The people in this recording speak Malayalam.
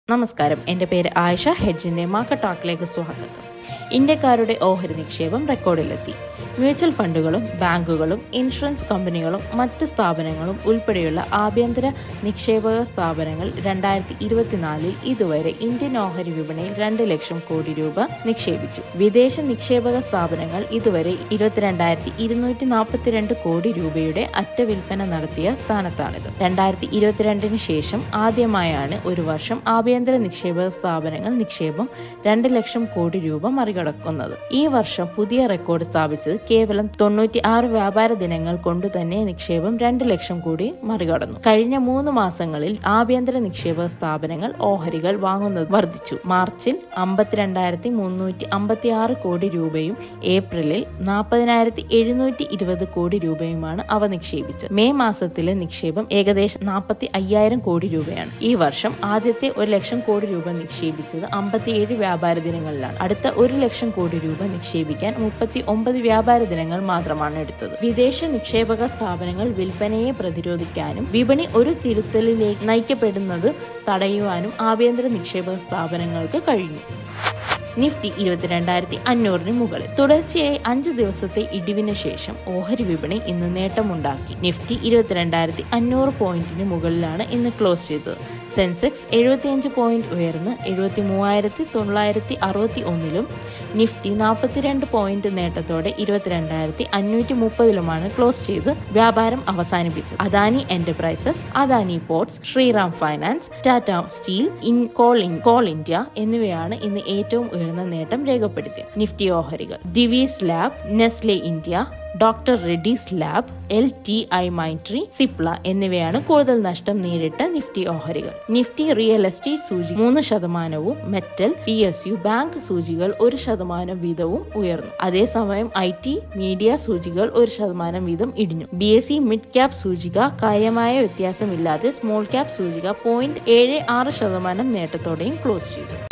നമസ്കാരം എൻ്റെ പേര് ആയിഷ ഹെഡ്ജിൻ്റെ മാർക്കറ്റ് ടോക്കിലേക്ക് സ്വാഗതം ഇന്ത്യക്കാരുടെ ഓഹരി നിക്ഷേപം റെക്കോർഡിലെത്തി മ്യൂച്വൽ ഫണ്ടുകളും ബാങ്കുകളും ഇൻഷുറൻസ് കമ്പനികളും മറ്റ് സ്ഥാപനങ്ങളും ഉൾപ്പെടെയുള്ള ആഭ്യന്തര നിക്ഷേപക സ്ഥാപനങ്ങൾ രണ്ടായിരത്തി ഇരുപത്തിനാലിൽ ഇതുവരെ ഇന്ത്യൻ ഓഹരി വിപണിയിൽ രണ്ട് ലക്ഷം കോടി രൂപ നിക്ഷേപിച്ചു വിദേശ നിക്ഷേപക സ്ഥാപനങ്ങൾ ഇതുവരെ ഇരുപത്തിരണ്ടായിരത്തി ഇരുന്നൂറ്റി നാൽപ്പത്തിരണ്ട് കോടി രൂപയുടെ അറ്റ വിൽപ്പന നടത്തിയ സ്ഥാനത്താണിത് രണ്ടായിരത്തി ഇരുപത്തിരണ്ടിന് ശേഷം ആദ്യമായാണ് ഒരു വർഷം ആഭ്യന്തര നിക്ഷേപക സ്ഥാപനങ്ങൾ നിക്ഷേപം രണ്ട് ലക്ഷം കോടി രൂപ മറികടക്കുന്നത് ഈ വർഷം പുതിയ റെക്കോർഡ് സ്ഥാപിച്ചത് കേവലം തൊണ്ണൂറ്റി ആറ് വ്യാപാര ദിനങ്ങൾ കൊണ്ട് തന്നെ നിക്ഷേപം രണ്ട് ലക്ഷം കോടി മറികടന്നു കഴിഞ്ഞ മൂന്ന് മാസങ്ങളിൽ ആഭ്യന്തര നിക്ഷേപക സ്ഥാപനങ്ങൾ ഓഹരികൾ വാങ്ങുന്നത് വർദ്ധിച്ചു മാർച്ചിൽ അമ്പത്തിരണ്ടായിരത്തി മുന്നൂറ്റി അമ്പത്തി ആറ് കോടി രൂപയും ഏപ്രിലിൽ നാൽപ്പതിനായിരത്തി എഴുന്നൂറ്റി ഇരുപത് കോടി രൂപയുമാണ് അവ നിക്ഷേപിച്ചത് മെയ് മാസത്തിലെ നിക്ഷേപം ഏകദേശം നാൽപ്പത്തി അയ്യായിരം കോടി രൂപയാണ് ഈ വർഷം ആദ്യത്തെ ഒരു ലക്ഷം കോടി രൂപ നിക്ഷേപിച്ചത് അമ്പത്തിയേഴ് വ്യാപാര ദിനങ്ങളിലാണ് അടുത്ത ഒരു ലക്ഷം കോടി രൂപ നിക്ഷേപിക്കാൻ മുപ്പത്തി ഒമ്പത് വ്യാപാര ദിനങ്ങൾ മാത്രമാണ് എടുത്തത് വിദേശ നിക്ഷേപക സ്ഥാപനങ്ങൾ വിൽപ്പനയെ പ്രതിരോധിക്കാനും വിപണി ഒരു തിരുത്തലിലേക്ക് നയിക്കപ്പെടുന്നത് തടയുവാനും ആഭ്യന്തര നിക്ഷേപക സ്ഥാപനങ്ങൾക്ക് കഴിഞ്ഞു നിഫ്റ്റി ഇരുപത്തിരണ്ടായിരത്തി അഞ്ഞൂറിന് മുകളിൽ തുടർച്ചയായി അഞ്ച് ദിവസത്തെ ഇടിവിന് ശേഷം ഓഹരി വിപണി ഇന്ന് നേട്ടമുണ്ടാക്കി നിഫ്റ്റി ഇരുപത്തിരണ്ടായിരത്തി അഞ്ഞൂറ് പോയിന്റിന് മുകളിലാണ് ഇന്ന് ക്ലോസ് ചെയ്തത് സെൻസെക്സ് എഴുപത്തിയഞ്ച് പോയിന്റ് ഉയർന്ന് എഴുപത്തി മൂവായിരത്തി തൊള്ളായിരത്തി അറുപത്തി ഒന്നിലും നിഫ്റ്റി നാൽപ്പത്തിരണ്ട് പോയിന്റ് നേട്ടത്തോടെ ഇരുപത്തിരണ്ടായിരത്തി അഞ്ഞൂറ്റി മുപ്പതിലുമാണ് ക്ലോസ് ചെയ്ത് വ്യാപാരം അവസാനിപ്പിച്ചത് Adani enterprises Adani ports Shriram finance Tata steel in coal in coal India എന്നിവയാണ് ഇന്ന് ഏറ്റവും ഉയർന്ന നേട്ടം രേഖപ്പെടുത്തിയത് നിഫ്റ്റി ഓഹരികൾ Divi's lab Nestle India doctor Reddy's lab L T I Mindtree Cipla എന്നിവയാണ് കൂടുതൽ നഷ്ടം നേരിട്ട നിഫ്റ്റി ഓഹരികൾ നിഫ്റ്റി റിയൽ എസ്റ്റേറ്റ് സൂചി മൂന്ന് ശതമാനവും metal P S U bank സൂചികൾ ഒരു ശതമാനം വീതവും ഉയർന്നു അതേസമയം ഐ ടി മീഡിയ സൂചികൾ ഒരു ശതമാനം വീതം ഇടിഞ്ഞു B S E mid cap സൂചിക കാര്യമായ വ്യത്യാസമില്ലാതെ സ്മോൾ ക്യാപ് സൂചിക പോയിന്റ് ഏഴ് ആറ് ശതമാനം നേട്ടത്തോടെയും ക്ലോസ് ചെയ്തു